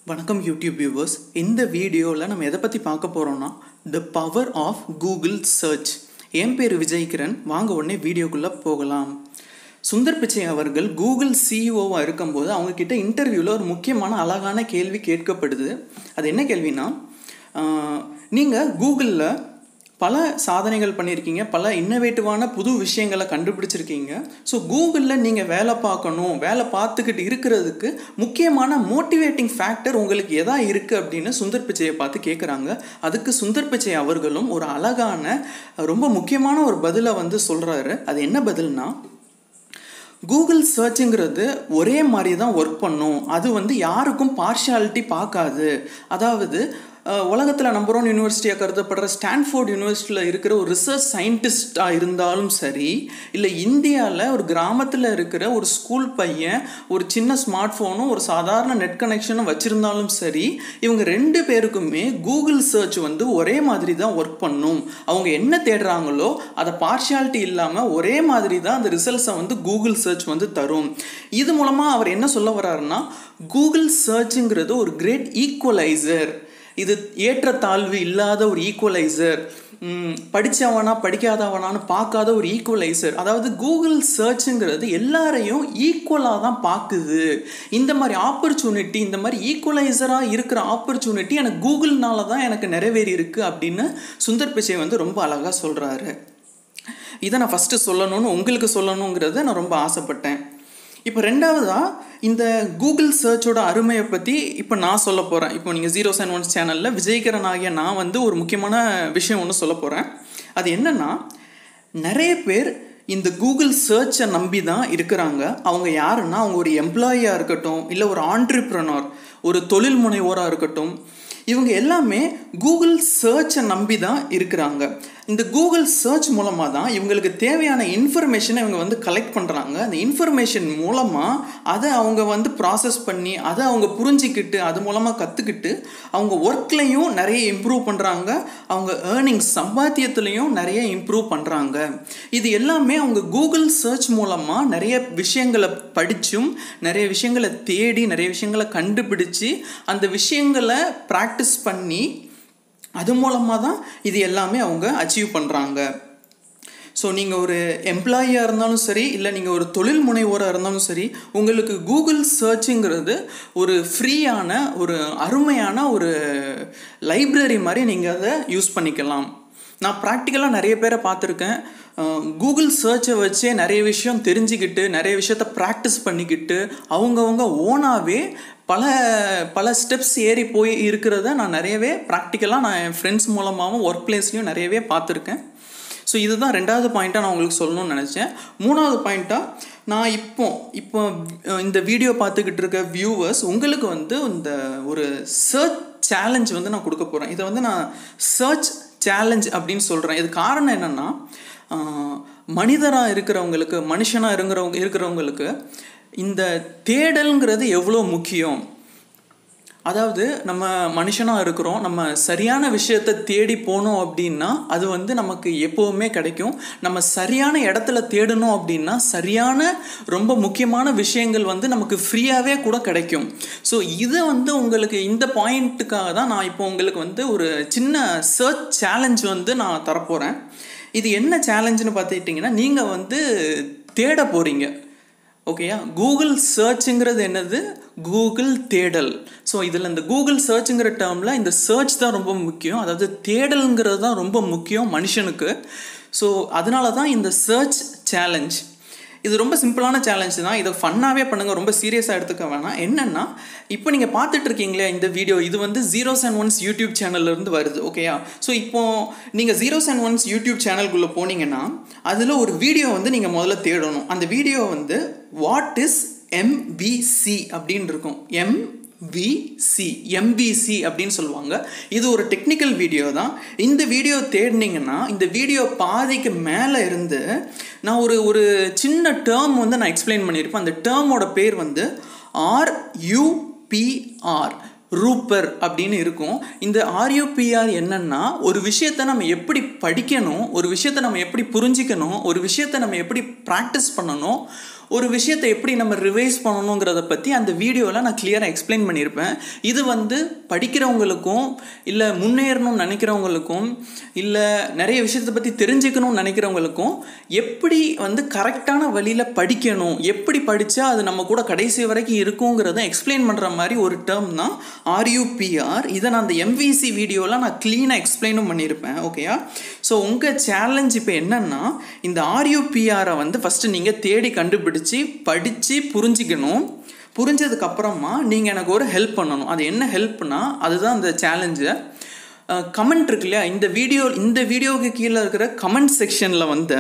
வணக்கம் YouTube viewers இந்த வீடியோவில் நம்ம எதை பற்றி பார்க்க போகிறோம்னா the power of Google search என் பேர் விஜய்கிரண் வாங்க உடனே வீடியோக்குள்ளே போகலாம் சுந்தர் பிச்சை அவர்கள் கூகுள் சிஇஓவாக இருக்கும்போது அவங்கக்கிட்ட இன்டர்வியூவில் ஒரு முக்கியமான அழகான கேள்வி கேட்கப்படுது அது என்ன கேள்வினா நீங்கள் கூகுளில் பல சாதனைகள் பண்ணியிருக்கீங்க பல இன்னோவேட்டிவான புது விஷயங்களை கண்டுபிடிச்சிருக்கீங்க ஸோ கூகுளில் நீங்கள் வேலை பார்க்கணும் வேலை பார்த்துக்கிட்டு இருக்கிறதுக்கு முக்கியமான மோட்டிவேட்டிங் ஃபேக்டர் உங்களுக்கு எதா இருக்குது அப்படின்னு சுந்தர் பிச்சையை பார்த்து கேட்குறாங்க அதுக்கு சுந்தர் பிச்சை அவர்களும் ஒரு அழகான ரொம்ப முக்கியமான ஒரு பதிலை வந்து சொல்கிறாரு அது என்ன பதில்னா கூகுள் சர்ச்சுங்கிறது ஒரே மாதிரி தான் ஒர்க் பண்ணும் அது வந்து யாருக்கும் பார்ஷியாலிட்டி பார்க்காது அதாவது உலகத்தில் நம்பர் ஒன் யூனிவர்சிட்டியாக கருதப்படுற ஸ்டான்ஃபோர்ட் யூனிவர்சிட்டியில் இருக்கிற ஒரு ரிசர்ச் சயின்டிஸ்டாக இருந்தாலும் சரி இல்லை இந்தியாவில் ஒரு கிராமத்தில் இருக்கிற ஒரு ஸ்கூல் பையன் ஒரு சின்ன ஸ்மார்ட் ஃபோனும் ஒரு சாதாரண நெட் கனெக்ஷனும் வச்சுருந்தாலும் சரி இவங்க ரெண்டு பேருக்குமே கூகுள் சர்ச் வந்து ஒரே மாதிரி தான் ஒர்க் பண்ணும் அவங்க என்ன தேடுறாங்களோ அதை பார்ஷியாலிட்டி இல்லாமல் ஒரே மாதிரி தான் அந்த ரிசல்ட்ஸை வந்து கூகுள் சர்ச் வந்து தரும் இது மூலமாக அவர் என்ன சொல்ல வர்றாருன்னா கூகுள் சர்ச்சுங்கிறது ஒரு கிரேட் ஈக்குவலைசர் இது ஏற்றத்தாழ்வு இல்லாத ஒரு ஈக்குவலைசர் படித்தவனா படிக்காதவனான்னு பார்க்காத ஒரு ஈக்குவலைசர் அதாவது கூகுள் சர்ச்சுங்கிறது எல்லாரையும் ஈக்குவலாக தான் பார்க்குது இந்த மாதிரி ஆப்பர்ச்சுனிட்டி இந்த மாதிரி ஈக்குவலைசராக இருக்கிற ஆப்பர்ச்சுனிட்டி எனக்கு கூகுள்னால தான் எனக்கு நிறைவேறி இருக்குது அப்படின்னு சுந்தர் பிச்சை வந்து ரொம்ப அழகாக சொல்கிறாரு இதை நான் ஃபஸ்ட்டு சொல்லணும்னு உங்களுக்கு சொல்லணுங்கிறத நான் ரொம்ப ஆசைப்பட்டேன் இப்போ ரெண்டாவதாக இந்த கூகுள் சர்ச்சோட அருமையை பற்றி இப்போ நான் சொல்ல போகிறேன் இப்போ நீங்கள் ஜீரோ செவன் ஒன் சேனலில் விஜய்கரன் ஆகிய நான் வந்து ஒரு முக்கியமான விஷயம் ஒன்று சொல்ல போகிறேன் அது என்னென்னா நிறைய பேர் இந்த கூகுள் சர்ச்சை நம்பி தான் இருக்கிறாங்க அவங்க யாருன்னா அவங்க ஒரு எம்ப்ளாயியாக இருக்கட்டும் இல்லை ஒரு ஆண்ட்ரிப்ரனர் ஒரு தொழில் முனைவோராக இருக்கட்டும் இவங்க எல்லாமே கூகுள் சர்ச்சை நம்பி தான் இருக்கிறாங்க இந்த கூகுள் சர்ச் மூலமாக தான் இவங்களுக்கு தேவையான இன்ஃபர்மேஷனை இவங்க வந்து கலெக்ட் பண்ணுறாங்க அந்த இன்ஃபர்மேஷன் மூலமாக அதை அவங்க வந்து ப்ராசஸ் பண்ணி அதை அவங்க புரிஞ்சிக்கிட்டு அது மூலமாக கற்றுக்கிட்டு அவங்க ஒர்க்லேயும் நிறைய இம்ப்ரூவ் பண்ணுறாங்க அவங்க ஏர்னிங்ஸ் சம்பாத்தியத்துலேயும் நிறைய இம்ப்ரூவ் பண்ணுறாங்க இது எல்லாமே அவங்க கூகுள் சர்ச் மூலமாக நிறைய விஷயங்களை படித்தும் நிறைய விஷயங்களை தேடி நிறைய விஷயங்களை கண்டுபிடிச்சி அந்த விஷயங்களை ப்ராக்டிஸ் பண்ணி அது மூலமாக தான் இது எல்லாமே அவங்க அச்சீவ் பண்ணுறாங்க ஸோ நீங்கள் ஒரு எம்ப்ளாயியாக இருந்தாலும் சரி இல்லை நீங்கள் ஒரு தொழில் முனைவோராக இருந்தாலும் சரி உங்களுக்கு கூகுள் சர்ச்சுங்கிறது ஒரு ஃப்ரீயான ஒரு அருமையான ஒரு லைப்ரரி மாதிரி நீங்கள் அதை யூஸ் பண்ணிக்கலாம் நான் ப்ராக்டிக்கலாக நிறைய பேரை பார்த்துருக்கேன் கூகுள் சர்ச்சை வச்சே நிறைய விஷயம் தெரிஞ்சுக்கிட்டு நிறைய விஷயத்த ப்ராக்டிஸ் பண்ணிக்கிட்டு அவங்கவுங்க ஓனாகவே பல பல ஸ்டெப்ஸ் ஏறி போய் இருக்கிறத நான் நிறையவே ப்ராக்டிக்கலாக நான் என் ஃப்ரெண்ட்ஸ் மூலமாகவும் ஒர்க் பிளேஸ்லையும் நிறையவே பார்த்துருக்கேன் ஸோ இதுதான் ரெண்டாவது பாயிண்ட்டாக நான் உங்களுக்கு சொல்லணும்னு நினச்சேன் மூணாவது பாயிண்ட்டாக நான் இப்போ இப்போ இந்த வீடியோ பார்த்துக்கிட்டு இருக்க வியூவர்ஸ் உங்களுக்கு வந்து இந்த ஒரு சர்ச் சேலஞ்ச் வந்து நான் கொடுக்க போகிறேன் இதை வந்து நான் சர்ச் சேலஞ்ச் அப்படின்னு சொல்கிறேன் இது காரணம் என்னென்னா மனிதராக இருக்கிறவங்களுக்கு மனுஷனாக இருக்கிறவங்க இருக்கிறவங்களுக்கு இந்த தேடல்ங்கிறது எவ்வளோ முக்கியம் அதாவது நம்ம மனுஷனாக இருக்கிறோம் நம்ம சரியான விஷயத்தை தேடி போனோம் அப்படின்னா அது வந்து நமக்கு எப்போவுமே கிடைக்கும் நம்ம சரியான இடத்துல தேடணும் அப்படின்னா சரியான ரொம்ப முக்கியமான விஷயங்கள் வந்து நமக்கு ஃப்ரீயாகவே கூட கிடைக்கும் ஸோ இதை வந்து உங்களுக்கு இந்த பாயிண்ட்டுக்காக தான் நான் இப்போ உங்களுக்கு வந்து ஒரு சின்ன சர்ச் சேலஞ்ச் வந்து நான் தரப்போகிறேன் இது என்ன சேலஞ்சுன்னு பார்த்துக்கிட்டிங்கன்னா நீங்கள் வந்து தேட போகிறீங்க ஓகேயா கூகுள் சர்ச்சுங்கிறது என்னது கூகுள் தேடல் ஸோ இதில் இந்த கூகுள் சர்ச்சுங்கிற டேர்மில் இந்த சர்ச் தான் ரொம்ப முக்கியம் அதாவது தேடல்ங்கிறது தான் ரொம்ப முக்கியம் மனுஷனுக்கு ஸோ அதனால தான் இந்த சர்ச் சேலஞ்ச் இது ரொம்ப சிம்பிளான சேலஞ்ச் தான் இதை ஃபன்னாகவே பண்ணுங்கள் ரொம்ப சீரியஸாக எடுத்துக்க வேணாம் என்னென்னா இப்போ நீங்கள் பார்த்துட்டு இருக்கீங்களே இந்த வீடியோ இது வந்து ஜீரோஸ் அண்ட் ஒன்ஸ் யூடியூப் சேனல்லேருந்து வருது ஓகேயா ஸோ இப்போது நீங்கள் ஜீரோஸ் அண்ட் ஒன்ஸ் யூடியூப் சேனல்குள்ளே போனீங்கன்னா அதில் ஒரு வீடியோ வந்து நீங்கள் முதல்ல தேடணும் அந்த வீடியோ வந்து வாட் இஸ் எம்பிசி அப்படின்னு இருக்கும் எம் விசி எம்பிசி அப்படின்னு சொல்லுவாங்க இது ஒரு டெக்னிக்கல் வீடியோ தான் இந்த வீடியோ தேடினீங்கன்னா இந்த வீடியோ பாதிக்கு மேலே இருந்து நான் ஒரு ஒரு சின்ன டேர்ம் வந்து நான் எக்ஸ்பிளைன் பண்ணியிருப்பேன் அந்த டேர்மோட பேர் வந்து ஆர்யூபிஆர் ரூப்பர் அப்படின்னு இருக்கும் இந்த ஆர்யூபிஆர் என்னன்னா ஒரு விஷயத்தை நம்ம எப்படி படிக்கணும் ஒரு விஷயத்தை நம்ம எப்படி புரிஞ்சிக்கணும் ஒரு விஷயத்தை நம்ம எப்படி ப்ராக்டிஸ் பண்ணணும் ஒரு விஷயத்தை எப்படி நம்ம ரிவைஸ் பண்ணணுங்கிறத பற்றி அந்த வீடியோவில் நான் கிளியராக எக்ஸ்பிளைன் பண்ணியிருப்பேன் இது வந்து படிக்கிறவங்களுக்கும் இல்லை முன்னேறணும்னு நினைக்கிறவங்களுக்கும் இல்லை நிறைய விஷயத்தை பற்றி தெரிஞ்சுக்கணும்னு நினைக்கிறவங்களுக்கும் எப்படி வந்து கரெக்டான வழியில் படிக்கணும் எப்படி படித்தா அது நம்ம கூட கடைசி வரைக்கும் இருக்குங்கிறத எக்ஸ்பிளைன் பண்ணுற மாதிரி ஒரு டேர்ம் தான் ஆர்யூபிஆர் இதை நான் அந்த எம்விசி வீடியோவில் நான் க்ளீனாக எக்ஸ்பிளைனும் பண்ணியிருப்பேன் ஓகேயா ஸோ உங்கள் சேலஞ்ச் இப்போ என்னென்னா இந்த ஆர்யூபிஆரை வந்து ஃபஸ்ட்டு நீங்கள் தேடி கண்டுபிடிச்சி படித்து புரிஞ்சிக்கணும் புரிஞ்சதுக்கப்புறமா நீங்கள் எனக்கு ஒரு ஹெல்ப் பண்ணணும் அது என்ன ஹெல்ப்னா அதுதான் அந்த சேலஞ்சு கமெண்ட் இருக்கு இல்லையா இந்த வீடியோ இந்த வீடியோவுக்கு கீழே இருக்கிற கமெண்ட் செக்ஷனில் வந்து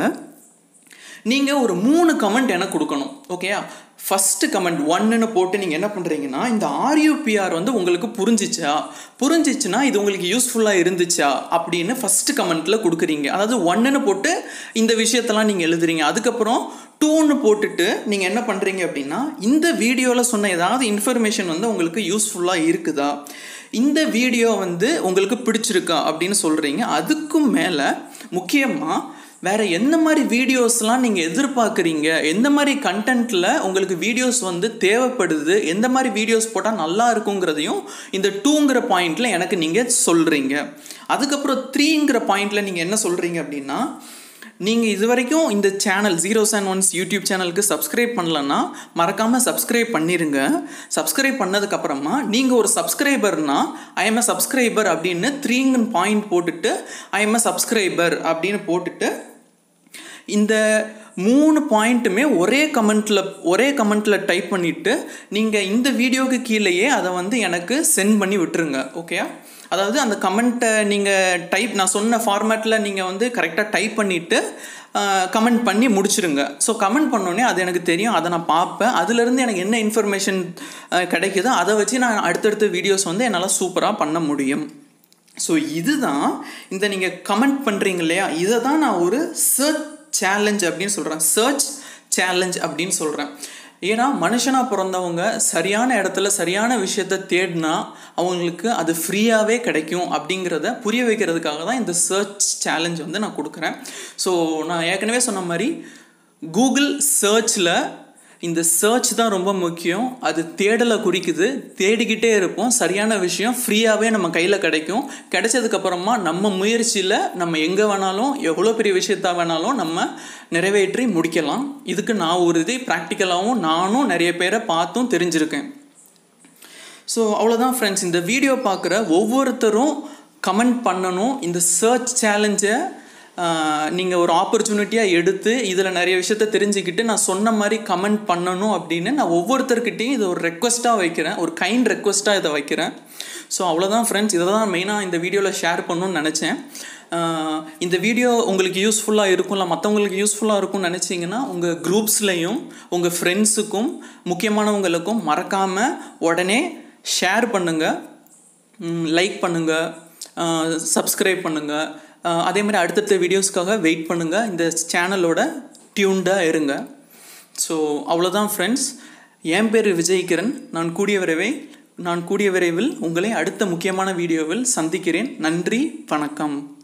நீங்கள் ஒரு மூணு கமெண்ட் எனக்கு கொடுக்கணும் ஓகேயா ஃபஸ்ட்டு கமெண்ட் ஒன்னுன்னு போட்டு நீங்கள் என்ன பண்ணுறீங்கன்னா இந்த ஆர்யூபிஆர் வந்து உங்களுக்கு புரிஞ்சிச்சா புரிஞ்சிச்சுன்னா இது உங்களுக்கு யூஸ்ஃபுல்லாக இருந்துச்சா அப்படின்னு ஃபஸ்ட்டு கமெண்ட்டில் கொடுக்குறீங்க அதாவது ஒன்னுன்னு போட்டு இந்த விஷயத்தெல்லாம் நீங்கள் எழுதுறீங்க அதுக்கப்புறம் டூன்னு போட்டுட்டு நீங்கள் என்ன பண்ணுறீங்க அப்படின்னா இந்த வீடியோவில் சொன்ன ஏதாவது இன்ஃபர்மேஷன் வந்து உங்களுக்கு யூஸ்ஃபுல்லாக இருக்குதா இந்த வீடியோ வந்து உங்களுக்கு பிடிச்சிருக்கா அப்படின்னு சொல்கிறீங்க அதுக்கும் மேலே முக்கியமாக வேறு எந்த மாதிரி வீடியோஸ்லாம் நீங்கள் எதிர்பார்க்குறீங்க எந்த மாதிரி கண்டென்ட்டில் உங்களுக்கு வீடியோஸ் வந்து தேவைப்படுது எந்த மாதிரி வீடியோஸ் போட்டால் நல்லா இருக்குங்கிறதையும் இந்த டூங்கிற பாயிண்டில் எனக்கு நீங்கள் சொல்கிறீங்க அதுக்கப்புறம் த்ரீங்கிற பாயிண்டில் நீங்கள் என்ன சொல்கிறீங்க அப்படின்னா நீங்கள் இது வரைக்கும் இந்த channel zero seven ones YouTube சேனலுக்கு சப்ஸ்கிரைப் பண்ணலன்னா மறக்காமல் சப்ஸ்கிரைப் பண்ணிடுங்க சப்ஸ்கிரைப் பண்ணதுக்கப்புறமா நீங்கள் ஒரு சப்ஸ்கிரைபர்னா ஐ எம் அ சப்ஸ்கிரைபர் அப்படின்னு த்ரீங்கன் பாயிண்ட் போட்டுட்டு ஐ எம் அ சப்ஸ்கிரைபர் அப்படின்னு போட்டுட்டு இந்த மூணு பாயிண்ட்டுமே ஒரே கமெண்ட்டில் ஒரே கமெண்ட்டில் டைப் பண்ணிவிட்டு நீங்கள் இந்த வீடியோவுக்கு கீழேயே அதை வந்து எனக்கு சென்ட் பண்ணி விட்டுருங்க ஓகே அதாவது அந்த கமெண்ட்டை நீங்கள் டைப் நான் சொன்ன ஃபார்மேட்டில் நீங்கள் வந்து கரெக்டாக டைப் பண்ணிவிட்டு கமெண்ட் பண்ணி முடிச்சிருங்க ஸோ கமெண்ட் பண்ணோடனே அது எனக்கு தெரியும் அதை நான் பார்ப்பேன் அதுலேருந்து எனக்கு என்ன இன்ஃபர்மேஷன் கிடைக்குதோ அதை வச்சு நான் அடுத்தடுத்த வீடியோஸ் வந்து என்னால் சூப்பராக பண்ண முடியும் ஸோ இதுதான் இந்த நீங்கள் கமெண்ட் பண்ணுறீங்க இல்லையா இதை தான் நான் ஒரு சர்ச் சேலஞ்ச் அப்படின்னு சொல்கிறேன் சர்ச் சேலஞ்ச் அப்படின்னு சொல்கிறேன் ஏன்னா மனுஷனாக பிறந்தவங்க சரியான இடத்துல சரியான விஷயத்த தேடினா அவங்களுக்கு அது ஃப்ரீயாகவே கிடைக்கும் அப்படிங்கிறத புரிய வைக்கிறதுக்காக தான் இந்த சர்ச் சேலஞ்ச் வந்து நான் கொடுக்குறேன் ஸோ நான் ஏற்கனவே சொன்ன மாதிரி கூகுள் சர்ச்சில் இந்த சர்ச் தான் ரொம்ப முக்கியம் அது தேடலை குறிக்குது தேடிக்கிட்டே இருப்போம் சரியான விஷயம் ஃப்ரீயாகவே நம்ம கையில் கிடைக்கும் கிடைச்சதுக்கப்புறமா நம்ம முயற்சியில் நம்ம எங்கே வேணாலும் எவ்வளோ பெரிய விஷயத்தா வேணாலும் நம்ம நிறைவேற்றி முடிக்கலாம் இதுக்கு நான் ஒரு இது ப்ராக்டிக்கலாகவும் நானும் நிறைய பேரை பார்த்தும் தெரிஞ்சிருக்கேன் ஸோ அவ்வளோதான் ஃப்ரெண்ட்ஸ் இந்த வீடியோ பார்க்குற ஒவ்வொருத்தரும் கமெண்ட் பண்ணணும் இந்த சர்ச் சேலஞ்சை நீங்கள் ஒரு ஆப்பர்ச்சுனிட்டியாக எடுத்து இதில் நிறைய விஷயத்த தெரிஞ்சுக்கிட்டு நான் சொன்ன மாதிரி கமெண்ட் பண்ணணும் அப்படின்னு நான் ஒவ்வொருத்தர்கிட்டையும் இதை ஒரு ரெக்வஸ்ட்டாக வைக்கிறேன் ஒரு கைண்ட் ரெக்வஸ்ட்டாக இதை வைக்கிறேன் ஸோ அவ்வளோதான் ஃப்ரெண்ட்ஸ் இதை தான் மெயினாக இந்த வீடியோவில் ஷேர் பண்ணணும்னு நினச்சேன் இந்த வீடியோ உங்களுக்கு யூஸ்ஃபுல்லாக இருக்கும் இல்லை மற்றவங்களுக்கு யூஸ்ஃபுல்லாக இருக்கும்னு நினச்சிங்கன்னா உங்கள் குரூப்ஸ்லையும் உங்கள் ஃப்ரெண்ட்ஸுக்கும் முக்கியமானவங்களுக்கும் மறக்காமல் உடனே ஷேர் பண்ணுங்கள் லைக் பண்ணுங்கள் சப்ஸ்கிரைப் பண்ணுங்கள் அதே மாதிரி அடுத்தடுத்த வீடியோஸ்க்காக வெயிட் பண்ணுங்கள் இந்த சேனலோட டியூன்டாக இருங்க ஸோ அவ்வளோதான் ஃப்ரெண்ட்ஸ் என் பேர் விஜய்கிரண் நான் கூடிய விரைவை நான் கூடிய விரைவில் உங்களை அடுத்த முக்கியமான வீடியோவில் சந்திக்கிறேன் நன்றி வணக்கம்